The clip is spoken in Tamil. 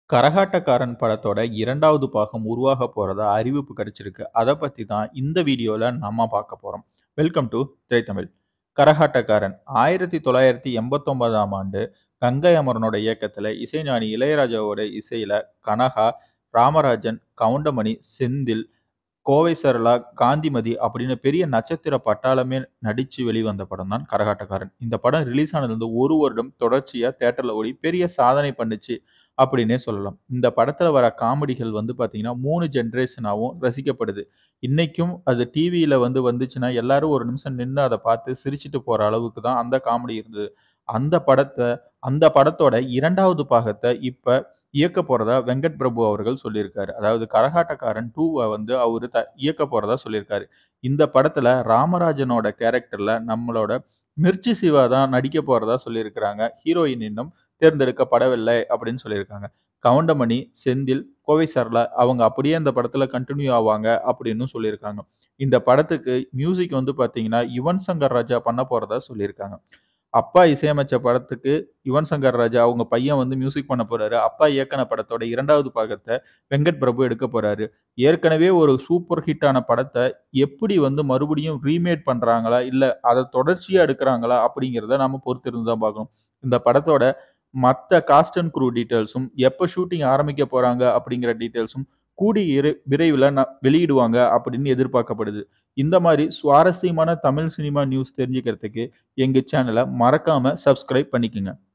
கரகாட்டக்காரன் படத்தோட 2வது பாகம் உருவாக போறதா அறிவிப்பு கிடைச்சிருக்கு. அத பத்தி தான் இந்த வீடியோல நம்ம பார்க்க போறோம். Welcome to Thiraithamizh. கரகாட்டக்காரன் 1989ஆம் ஆண்டு கங்கை அமரனோட இயக்கத்துல இசைஞானி இளையராஜாவோட இசையில கனகா, ராமராஜன், கவுண்டமணி, செந்தில், கோவை சரளா, காந்திமதி அப்படின்னு பெரிய நட்சத்திர பட்டாளமே நடிச்சு வெளிவந்த படம் தான் கரகாட்டக்காரன். இந்த படம் ரிலீஸ் ஆனதுலருந்து ஒரு வருடம் தொடர்ச்சியா தியேட்டர்ல ஓடி பெரிய சாதனை பண்ணுச்சு அப்படின்னே சொல்லலாம். இந்த படத்துல வர காமெடிகள் வந்து பார்த்தீங்கன்னா 3 ஜெனரேஷனாவும் ரசிக்கப்படுது. இன்னைக்கும் அது டிவியில வந்து வந்துச்சுன்னா எல்லாரும் ஒரு நிமிஷம் நின்னு அத பார்த்து சிரிச்சுட்டு போற அளவுக்கு தான் அந்த காமெடி இருந்தது. அந்த படத்த அந்த படத்தோட 2வது பாகத்த இப்ப இயக்கப் போறதா வெங்கட் பிரபு அவர்கள் சொல்லியிருக்காரு. அதாவது கரகாட்டக்காரன் 2வ வந்து அவரு த இயக்கப் போறதா சொல்லியிருக்காரு. இந்த படத்துல ராமராஜனோட கேரக்டர்ல நம்மளோட மிர்ச்சி சிவா தான் நடிக்கப் போறதா சொல்லியிருக்கிறாங்க. ஹீரோயின் இன்னும் தேர்ந்தெடுக்கப்படவில்லை அப்படின்னு சொல்லியிருக்காங்க. கவுண்டமணி, செந்தில், கோவை சரளா அவங்க அப்படியே இந்த படத்துல கன்டின்யூ ஆவாங்க அப்படின்னு சொல்லியிருக்காங்க. இந்த படத்துக்கு மியூசிக் வந்து பார்த்தீங்கன்னா யுவன் சங்கர் ராஜா பண்ண போறதா சொல்லியிருக்காங்க. அப்பா இசையமைச்ச படத்துக்கு யுவன் சங்கர் ராஜா அவங்க பையன் வந்து மியூசிக் பண்ண போறாரு. அப்பா இயக்குன படத்தோட 2வது பாகத்த வெங்கட் பிரபு எடுக்கப் போறாரு. ஏற்கனவே ஒரு சூப்பர் ஹிட் ஆன படத்த எப்படி வந்து மறுபடியும் ரீமேக் பண்றாங்களா? இல்ல அத தொடர்ச்சியா எடுக்குறாங்களா? அப்படிங்கிறத நாம பொறுத்திருந்து தான் பார்க்கணும். இந்த படத்தோட மத்த காஸ்ட் அண்ட் க்ரூ டீட்டெயில்ஸும், எப்ப ஷூட்டிங் ஆரம்பிக்க போறாங்க அப்படிங்கிற டீட்டெயில்ஸும் கூடிய இரு விரைவில ந வெளியிடுவாங்க அப்படின்னு எதிர்பார்க்கப்படுது. இந்த மாரி சுவாரஸ்யமான தமிழ் சினிமா நியூஸ் தெரிஞ்சுக்கிறதுக்கு எங்க சேனல மறக்காம சப்ஸ்கிரைப் பண்ணிக்கங்க.